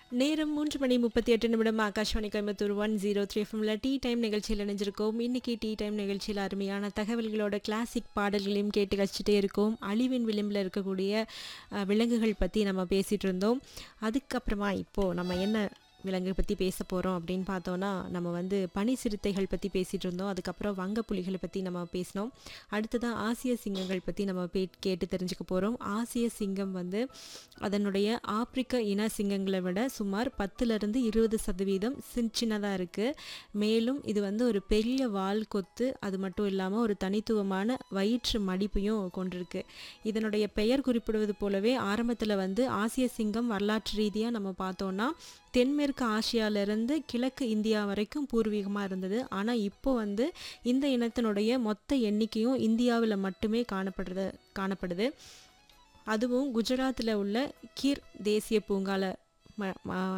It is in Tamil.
நேரம் மூன்று மணி முப்பத்தி எட்டு நிமிடம் Akashvani Coimbatore one zero three எஃப்எம்ல டீ டைம் நிகழ்ச்சியில் இணைஞ்சிருக்கோம் இன்னைக்கு டீ டைம் நிகழ்ச்சியில் அருமையான தகவல்களோட கிளாசிக் பாடல்களையும் கேட்டு கழிச்சிட்டே இருக்கோம் அழிவின் விளிம்பில் இருக்கக்கூடிய அஹ், விலங்குகள் பற்றி நம்ம பேசிகிட்டு இருந்தோம் அதுக்கப்புறமா இப்போது நம்ம என்ன விலங்கு பற்றி பேச போகிறோம் அப்படின்னு பார்த்தோன்னா நம்ம வந்து பனி சிறுத்தைகள் பற்றி பேசிகிட்டு இருந்தோம் அதுக்கப்புறம் வங்க புலிகளை பற்றி நம்ம பேசினோம் அடுத்ததான் ஆசிய சிங்கங்கள் பற்றி நம்ம பே கேட்டு தெரிஞ்சுக்க போகிறோம் ஆசிய சிங்கம் வந்து அதனுடைய ஆப்பிரிக்க இன சிங்கங்களை விட சுமார் பத்துலேருந்து இருபது சதவீதம் சின் சின்னதாக இருக்குது மேலும் இது வந்து ஒரு பெரிய வால் கொத்து அது மட்டும் இல்லாமல் ஒரு தனித்துவமான வயிற்று மடிப்பையும் கொண்டிருக்கு இதனுடைய பெயர் குறிப்பிடுவது போலவே ஆரம்பத்தில் வந்து ஆசிய சிங்கம் வரலாற்று ரீதியாக நம்ம பார்த்தோன்னா தென்மேற்கு ஆசியாவிலிருந்து கிழக்கு இந்தியா வரைக்கும் பூர்வீகமாக இருந்தது ஆனால் இப்போ வந்து இந்த இனத்தினுடைய மொத்த எண்ணிக்கையும் இந்தியாவில் மட்டுமே காணப்படுறது காணப்படுது அதுவும் குஜராத்தில் உள்ள கீர் தேசிய பூங்கால ம- ம-